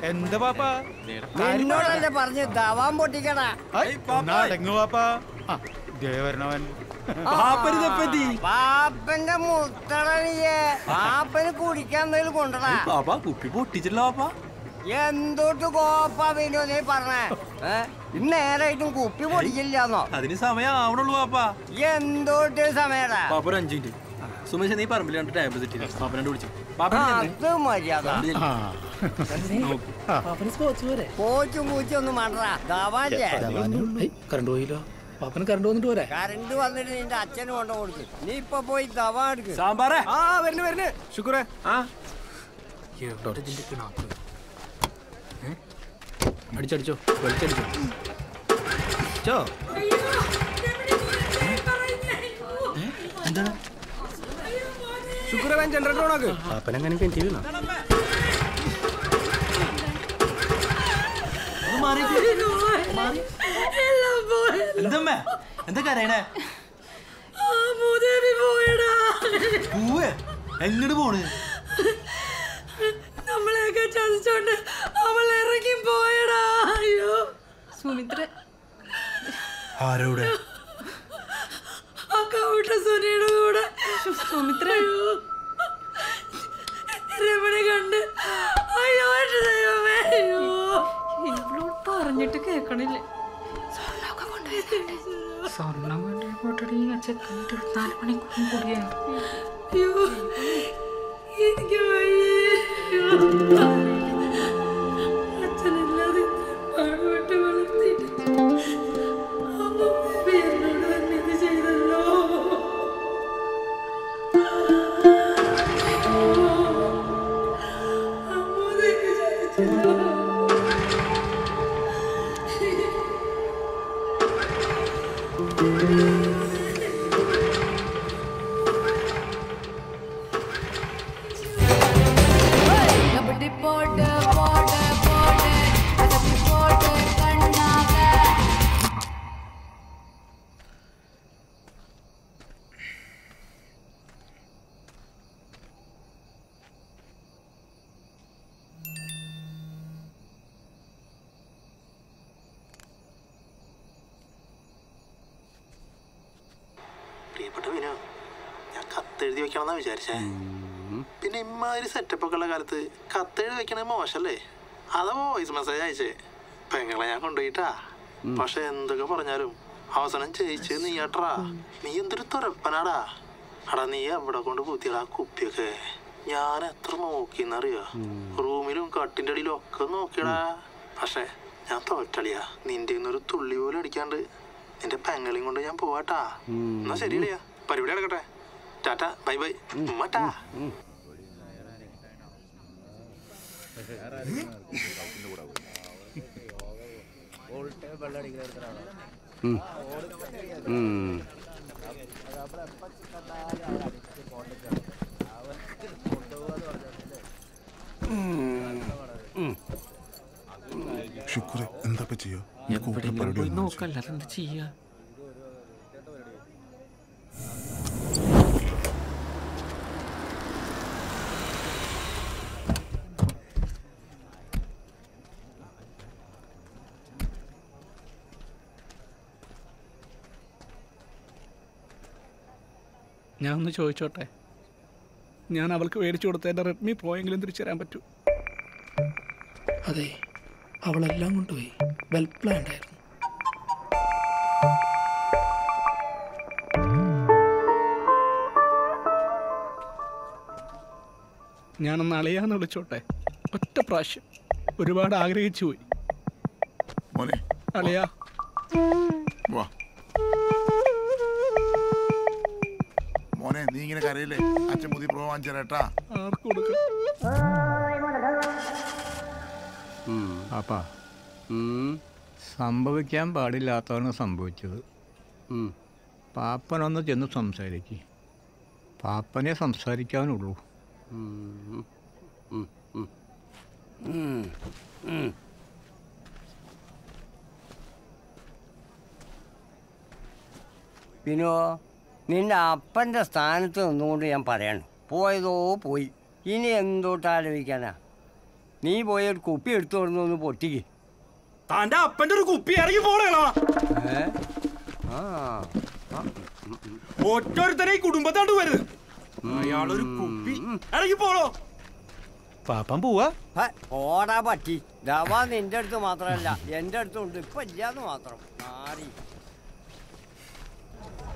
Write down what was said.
എന്താ പാപ്പാ നിന്നോടല്ലേ പറഞ്ഞ് ദവാൻ പൊട്ടിക്കടാ അടങ്ങു പാപ്പാ ആ, ദേ വരണവൻ പാപ്പന്റെ മുത്തടനിയെ പാപ്പന് കുടിക്കാൻ എന്തെങ്കിലും കൊണ്ടടാ പാപ്പാ കുപ്പി പൊട്ടിച്ചില്ല പാപ്പാ എന്തോട്ട് കോപ്പാ പിന്നെ നീ പറഞ്ഞേ ഏ? ഇന്ന് നേരായിട്ടും കുപ്പി പൊടിക്കില്ലാന്നോ അതിന് സമയം ആവണുള്ളൂ പാപ്പാ എന്തോട്ട് സമയടാ പാപ്പ ഒരു അഞ്ചു മിനിറ്റ് സുമേഷ് നീ പറമ്പിൽ രണ്ട് ടാബ്ലറ്റ് തെറ്റില്ല പാപ്പനോട് വിളിച്ചു പാപ്പ അത് മര്യാദ കോച്ചും പൂച്ചും ഒന്നും വേണ്ടടാ ദവാല്ലേ കറണ്ട് പോയില്ലോ പാപ്പന് കറണ്ട് വന്നിട്ട് പോരെ കറണ്ട് വന്നിട്ട് നിന്റെ അച്ഛന് കൊണ്ട് കൊടുക്ക് നീ ഇപ്പൊ പോയി ദവാ എടുക്ക് സാമ്പാറേ ആ വരുന്നു വരുന്നു ശുക്രേ ആ എവിടെ ഇതിന്റെ കിണാക്ക് ഏ? അടിച്ചടിച്ചോ വലിച്ചടിച്ചോ ചോ എന്താണ് ശുക്രേ വേൻ ജനറേറ്റർ ഓണാക്ക് പാപ്പനെങ്ങനെ കിണറ്റി വീണോ എന്തമ്മേ എന്താ കരയണേ പൂവേ എങ്ങോട്ട് പോണ് നമ്മളെയൊക്കെ ചതിച്ചോണ്ട് അവൾ ഇറങ്ങി പോയടാ അയ്യോ സുമിത്ര ആരോടെ ആ കൗട്ട സുനിയുടെ കൂടെ സുമിത്ര രമണി കണ്ട് അയ്യോ എന്റെ ദൈവമേ അയ്യോ ഇവളോട് പറഞ്ഞിട്ട് കേക്കണില്ലേ സ്വർണ്ണമൊക്കെ കൊണ്ടുപോയി സ്വർണ്ണം വേണ്ടി പോട്ടടി ആ ചെക്കൻ ഇരുപത്തിനാല് മണിക്കൂറും കൂടിയാണ് അയ്യോ എനിക്ക് വയ്യേ അച്ഛനില്ലാതെ പാടുപെട്ട് വളർത്തിയിട്ട് അമ്മ എന്നോട് തന്നെ ഇത് ചെയ്തല്ലോ അമ്മ ഇതൊക്കെ ചെയ്തിട്ടില്ല கபடி போட்டு போட்டு போட்டு கபடி போட்டு கண்ணாக പ്രിയപ്പെട്ട വിനു ഞാൻ കത്തെഴുതി വെക്കണമെന്നാ വിചാരിച്ചേ പിന്നെ ഇമ്മാതിരി സെറ്റപ്പ് ഒക്കെ ഉള്ള കാലത്ത് കത്തെഴുതി വെക്കണത് മോശല്ലേ അതാ വോയിസ് മെസ്സേജ് അയച്ചേ പെങ്ങളെ ഞാൻ കൊണ്ടുപോയിട്ടാ പക്ഷെ എന്തൊക്കെ പറഞ്ഞാലും അവസാനം ജയിച്ചത് നീയാട്ടാ നീ എന്തൊരു തുരപ്പനാടാ അടാ നീ എവിടെ കൊണ്ട് കുത്തിയടാ ആ കുപ്പിയൊക്കെ ഞാൻ എത്ര നോക്കിന്നറിയോ റൂമിലും കട്ടിന്റെ അടിയിലും ഒക്കെ നോക്കിയടാ പക്ഷെ ഞാൻ തോറ്റളിയാ നിന്റെ ഒരു തുള്ളി പോലും അടിക്കാണ്ട് നിന്റെ പെങ്ങളെയും കൊണ്ട് ഞാൻ പോവാട്ടാ എന്നാ ശരിയല്ലയാ പരിപാടി നടക്കട്ടെ ടാറ്റ ബൈ ബൈ ഉമ്മട്ടാ ശുക്രെ എന്താ ഇപ്പൊ ചെയ്യാ ഈ കൂട്ടം പരിപാടി ഒന്നും നോക്കല്ല അതെന്താ ചെയ്യാ ഞാൻ ഒന്ന് ചോദിച്ചോട്ടെ ഞാൻ അവൾക്ക് മേടിച്ചു കൊടുത്ത എൻ്റെ റെഡ്മി പ്രോ എങ്കിലും തിരിച്ചു തരാൻ പറ്റൂ അതെ അവളെല്ലാം കൊണ്ടുപോയി വെൽ പ്ലാൻഡ് ആയിരുന്നു ഞാനൊന്ന് അളിയാന്ന് വിളിച്ചോട്ടെ ഒറ്റ പ്രാവശ്യം ഒരുപാട് ആഗ്രഹിച്ചു പോയി മോനെ അളിയാ വാ മോനെ നീ ഇങ്ങനെ കരയില്ലേ അച്ഛൻ പുതിയ പ്രോ വാങ്ങിച്ചേരാട്ടാ ആർക്ക് കൊടുക്കാം പാപ്പാ സംഭവിക്കാൻ പാടില്ലാത്തതാണ് സംഭവിച്ചത് പാപ്പനൊന്ന് ചെന്ന് സംസാരിക്ക് പാപ്പനെ സംസാരിക്കാനുള്ളൂ പിന്നോ നിന്റെ അപ്പന്റെ സ്ഥാനത്ത് നിന്നുകൊണ്ട് ഞാൻ പറയണം പോയതോ പോയി ഇനി എന്തോട്ട് ആലോചിക്കാനാ നീ പോയി ഒരു കുപ്പി എടുത്തു കൊടുന്ന് ഒന്ന് പൊട്ടിക്ക് താന്റെ അപ്പന്റെ ഒരു കുപ്പി ഇറങ്ങി പോണേളാ ഏ ആ ആ. ഒറ്റൊരുത്തനെ ഈ കുടുംബത്താണ്ട് വരുത് അയാളൊരു കുപ്പി ഇറങ്ങി പോണോ പാപ്പം പോവാ ഹ, ഓടാ പറ്റി ദവാ നിന്റെ അടുത്ത് മാത്രമല്ല എന്റെ അടുത്തുണ്ട് ഇപ്പൊ ഇല്ലാന്ന് മാത്രം മാറി